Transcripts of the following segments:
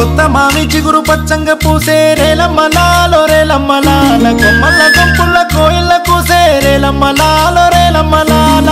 కొత్త మామి చిగురు పచ్చంగ పూసే రేలమ్మలాలో రేలమ్మలాల కొమ్మల గుంపుల కోయిల కూసే రేలమ్మలాలో రేలమ్మలాల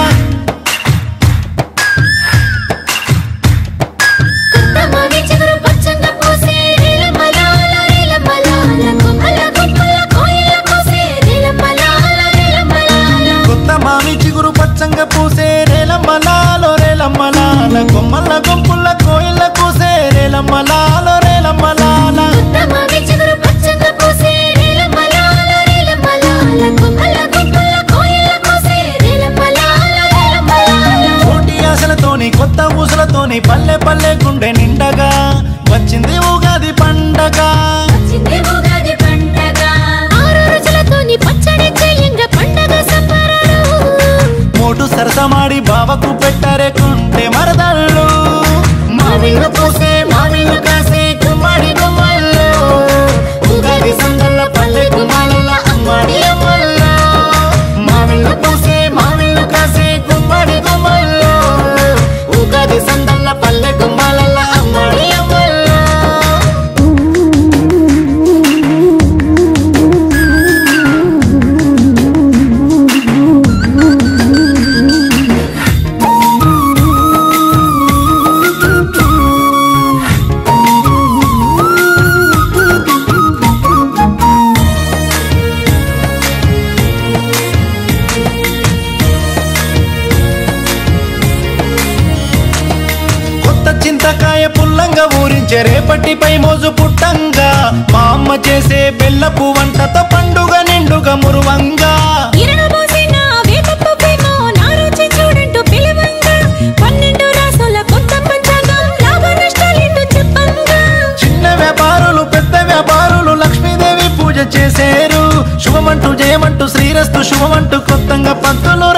కొత్తమావి చిగురు పచ్చంగా పూసే రేలమలాల రేలమలాల కొమ్మల గుంపుల కోయిల కూసే రేలమలాల రేలమలాల కొత్త మామి చిగురు పచ్చంగ పూసే రేలమ్మలాలో రేలమ్మలాల కొమ్మల గుంపుల కోయిల కూసే రేలమ్మలాలో రేలమ్మలాల కొత్తమావి చిగురు పచ్చంగా పూసే రేలమలాల రేలమలాల కొమ్మల గుంపుల కోయిల కూసే రేలమలాల రేలమలాల కోటి ఆశలతోని కొత్త ఊసలతోని పల్లె పల్లె గుండె నిండగా వచ్చింది ఉగాది పండగ వచ్చింది ఉగాది పండగ ఆరు రుచులతోని పచ్చడి చెయ్యంగా పండగ సంబరాలు మోటు సరసమాడి బావకు పెట్టరే కుంటే మరదళ్ళు మావిళ్ళు పూసే మావిళ్ళు కాసే గుమ్మడి గుమ్మళ్ళు ఉగాది సందల్ల పల్లె గుమ్మాల అమ్మడి అమ్మల్లో మావిళ్ళు పూసే మావిళ్ళు కాసే గుమ్మడి గుమ్మళ్ళు ఉగాది సందల్ల పల్లె గుమ్మాల అమ్మడి అమ్మల్లో కొత్త చింతకాయ పుల్లంగా ఊరించే రేపటిపై మోజు పుట్టంగా మా అమ్మ చేసే బెల్లపు వంటతో పండుగ నిండుగా మురువంగా ఇరణ పోసిన వేపప్పు ప్రేమో నా రుచి చూడంటూ పిలువంగా పన్నెండు రాసుల కొత్త పంచాంగం లాభ నష్టాలేంటో చెప్పంగా చిన్న వ్యాపారులు పెద్ద వ్యాపారులు లక్ష్మీదేవి పూజ చేసేరు శుభమంటూ జయమంటూ శ్రీరస్తు శుభమంటూ కొత్తంగా పంతులు